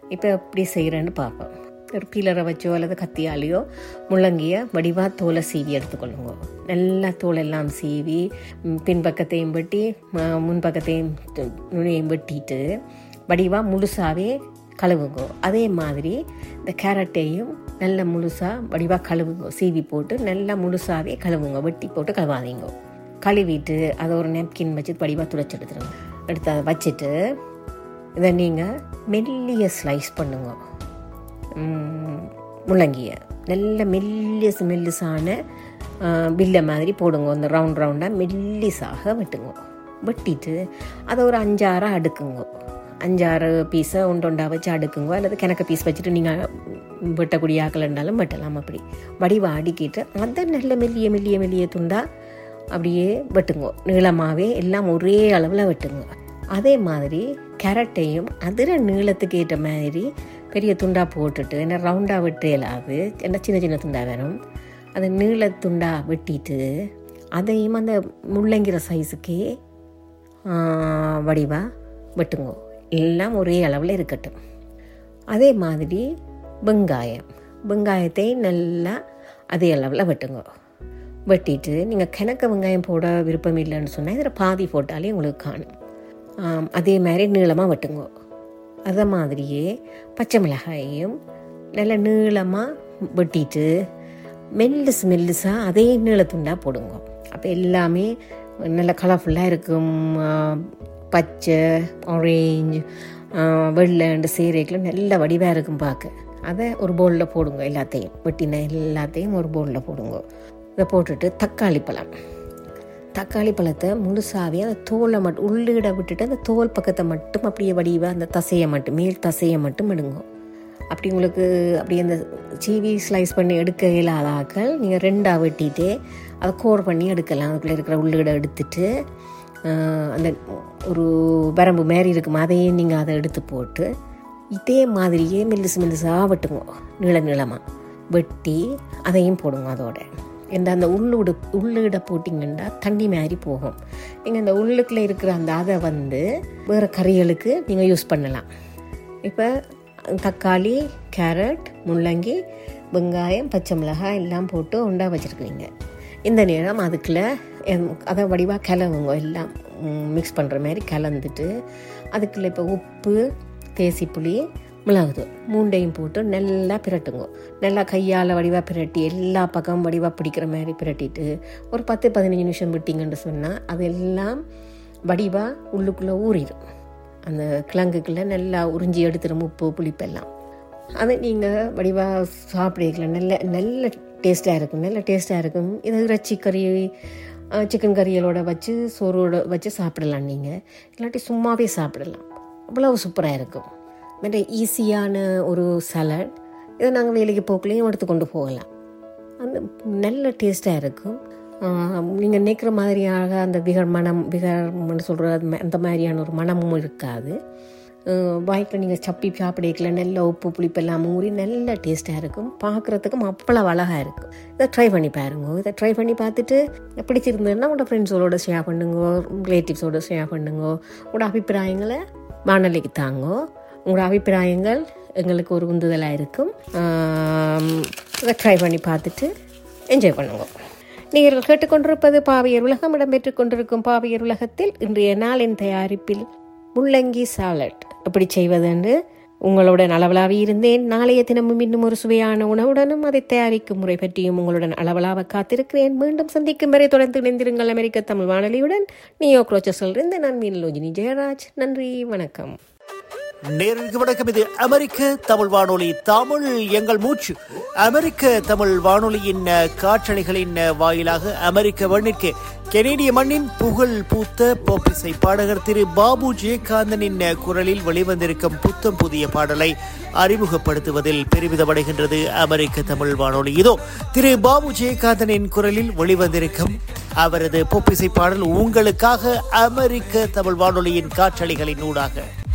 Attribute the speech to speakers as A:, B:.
A: இப்போ எப்படி செய்கிறேன்னு பார்ப்போம் ஒரு பீலரை வச்சோ அல்லது கத்தியாலேயோ முள்ளங்கிய வடிவாக தோலை சீவி எடுத்துக்கொள்ளுங்க நல்லா தோல் எல்லாம் சீவி ம், பின்பக்கத்தையும் வெட்டி ம- முன்பக்கத்தையும் து- நுனியையும் வெட்டிட்டு வடிவாக முழுசாவே கழுவுங்க அதே மாதிரி இந்த கேரட்டையும் நல்ல முழுசாக வடிவாக கழுவுங்க சீவி போட்டு நல்லா முழுசாவே கழுவுங்க வெட்டி போட்டு கழுவாதீங்க கழுவிட்டு அதை ஒரு நெப்கின் வச்சு வடிவாக துடைச்சி எடுத்துருங்க எடுத்து அதை வச்சுட்டு இதை நீங்கள் மெல்லிய ஸ்லைஸ் பண்ணுங்க ம், முள்ளங்கியை நல்ல மெல்லியஸ் மெல்லிசான பில்லை மாதிரி போடுங்க அந்த ரவுண்ட் ரவுண்டாக மெல்லிஸாக வெட்டுங்க வெட்டிட்டு அதை ஒரு அஞ்சாறு அடுக்குங்க அஞ்சாறு பீஸை உண்டொண்டா வச்சு அடுக்குங்க அல்லது கிணக்க பீஸ் வச்சுட்டு நீங்கள் வெட்டக்கூடிய ஆக்கள் இருந்தாலும் வெட்டலாம் அப்படி வடிவா அடுக்கிட்டு அதை நல்ல மெல்லிய மெல்லிய மெல்லிய துண்டா அப்படியே வெட்டுங்க நீளமாகவே எல்லாம் ஒரே அளவில் வெட்டுங்க அதே மாதிரி கேரட்டையும் அதில் நீளத்துக்கு ஏற்ற மாதிரி பெரிய துண்டா போட்டுட்டு என்ன ரவுண்டாக வெட்ட இயலாது என்ன சின்ன சின்ன துண்டா வேணும் அதை நீள துண்டா வெட்டிட்டு அதையும் அந்த முள்ளங்கிற சைஸுக்கே வடிவாக வெட்டுங்க எல்லாம் ஒரே அளவில் இருக்கட்டும் அதே மாதிரி வெங்காயம் வெங்காயத்தை நல்லா அதே அளவில் வெட்டுங்க வெட்டிட்டு நீங்கள் கிணக்க வெங்காயம் போட விருப்பம் இல்லைன்னு சொன்னால் இதில் பாதி போட்டாலே உங்களுக்கு காணும் ஆம், அதே மாதிரி நீளமாக வெட்டுங்க அதே மாதிரியே பச்சை மிளகாயையும் நல்ல நீளமாக வெட்டிட்டு மெல்லிஸ் மெல்லிஸாக அதே நீளத்துண்டா போடுங்க அப்போ எல்லாமே நல்ல கலர்ஃபுல்லாக இருக்கும் ஆ, பச்சை ஆரேஞ்சு வெள்ளைண்டு சீரைக்கில் நல்ல வடிவாக இருக்கும் பார்க்க அதை ஒரு பவுலில் போடுங்க எல்லாத்தையும் வெட்டின எல்லாத்தையும் ஒரு பவுலில் போடுங்க இதை போட்டுட்டு தக்காளி பழம் தக்காளி பழத்தை முழுசாவே அந்த தோலை மட்டும் உள்ளிட விட்டுட்டு அந்த தோல் பக்கத்தை மட்டும் அப்படியே வடிவாக அந்த தசையை மட்டும் மேல் தசையை மட்டும் எடுங்க அப்படி உங்களுக்கு அப்படியே அந்த சீவி ஸ்லைஸ் பண்ணி எடுக்க இயலாத ஆக்கள் நீங்கள் ரெண்டாக வெட்டிட்டு அதை கோர் பண்ணி எடுக்கலாம் அதுக்குள்ளே இருக்கிற உள்ளிட எடுத்துட்டு ஆஹ், அந்த ஒரு வரம்பு மாரி இருக்கும் அதையும் நீங்கள் அதை எடுத்து போட்டு இதே மாதிரியே மெல்லிசு மெல்லிசாக வெட்டுங்க நீள நீளமாக வெட்டி அதையும் போடுங்க அதோட இந்த அந்த உள்ளுடு உள்ளிட போட்டிங்கன்னா தண்ணி மாதிரி போகும் நீங்கள் இந்த உள்ளுக்குள்ளே இருக்கிற அந்த அதை வந்து வேறு கறிகளுக்கு நீங்கள் யூஸ் பண்ணலாம் இப்போ தக்காளி கேரட் முள்ளங்கி வெங்காயம் பச்சை மிளகாய் எல்லாம் போட்டு உண்டா வச்சுருக்கிறீங்க இந்த நேரம் அதுக்குள்ள எம், அதை வடிவாக கிளவுங்க எல்லாம் மிக்ஸ் பண்ணுற மாதிரி கலந்துட்டு அதுக்குள்ள இப்போ உப்பு தேசிப்புளி மிளகுதூள் மூண்டையும் போட்டு நல்லா பிரட்டுங்க நல்லா கையால் வடிவாக பிரட்டி எல்லா பக்கமும் வடிவாக பிடிக்கிற மாதிரி பிரட்டிட்டு ஒரு பத்து பதினஞ்சு நிமிஷம் விட்டிங்கன்னு சொன்னால் அதெல்லாம் வடிவாக உள்ளுக்குள்ளே ஊறிடும் அந்த கிழங்குக்குள்ளே நல்லா உறிஞ்சி எடுத்துடும் உப்பு புளிப்பெல்லாம் அதை நீங்கள் வடிவாக சாப்பிடுவீங்களா நல்ல நல்ல டேஸ்ட்டாக இருக்கும் நல்ல டேஸ்ட்டாக இருக்கும் இது இறைச்சி கறி சிக்கன் கறிகளோட வச்சு சோறோட வச்சு சாப்பிடலாம் நீங்கள் இல்லாட்டி சும்மாவே சாப்பிடலாம் அவ்வளவு சூப்பராக இருக்கும் மற்ற ஈஸியான ஒரு சலட் இதை நாங்கள் வேலைக்கு போக்குலையும் எடுத்துக்கொண்டு போகலாம் அந்த நல்ல டேஸ்ட்டாக இருக்கும் நீங்கள் நினைக்கிற மாதிரியாக அந்த விகர் மனம் விகர்னு சொல்கிற அந்த மாதிரியான ஒரு மனமும் இருக்காது வாய்க்கில் நீங்கள் சப்பி சாப்பிடக்கல நல்ல உப்பு புளிப்பெல்லாம் ஊறி நல்ல டேஸ்ட்டாக இருக்கும் பார்க்குறதுக்கும் அவ்வளோ அழகாக இருக்கும் இதை ட்ரை பண்ணி பாருங்க இதை ட்ரை பண்ணி பார்த்துட்டு பிடிச்சிருந்ததுன்னா உங்களோட ஃப்ரெண்ட்ஸோட ஷேர் பண்ணுங்க ரிலேட்டிவ்ஸோட ஷேர் பண்ணுங்க உங்களோட அபிப்பிராயங்களை வானொலிக்கு தாங்கோ உங்களோட அபிப்பிராயங்கள் எங்களுக்கு ஒரு உந்துதலாக இருக்கும் ஆம், இதை ட்ரை பண்ணி பார்த்துட்டு என்ஜாய் பண்ணுங்க நீங்கள் கேட்டுக்கொண்டிருப்பது பாவியர் உலகம் இடம்பெற்றுக் கொண்டிருக்கும் பாவியர் உலகத்தில் இன்றைய நாளின் தயாரிப்பில் முள்ளங்கி சாலட் எப்படி செய்வதென்று உங்களுடன் அளவலாவி இருந்தேன் நாளைய தினமும் இன்னும் ஒரு சுவையான உணவுடனும் அதை தயாரிக்கும் முறை பற்றியும் உங்களுடன் அளவலாக காத்திருக்கிறேன் மீண்டும் சந்திக்கும் வரை தொடர்ந்து இணைந்திருங்கள் அமெரிக்க தமிழ் வானொலியுடன் நியோ குரோச்சஸில் இருந்து நான் மீனலோஜினி ஜெயராஜ் நன்றி வணக்கம்
B: நேருக்கு வணக்கம் இது அமெரிக்க தமிழ் வானொலி தமிழ் எங்கள் மூச்சு அமெரிக்க தமிழ் வானொலியின் அஹ், காற்றலைகளின் அஹ், வாயிலாக அமெரிக்க மண்ணிற்கு கெனேடிய மண்ணின் புகழ் பூத்த போப்பிசை பாடகர் திரு பாபு ஜெயகாந்தனின் அஹ், குரலில் வெளிவந்திருக்கும் புத்தம் புதிய பாடலை அறிமுகப்படுத்துவதில் பெருமிதமடைகின்றது அமெரிக்க தமிழ் வானொலி இதோ திரு பாபு ஜெயகாந்தனின் குரலில் வெளிவந்திருக்கும் அவரது பொப்பிசை பாடல் உங்களுக்காக அமெரிக்க தமிழ் வானொலியின் காற்றலைகளின் ஊடாக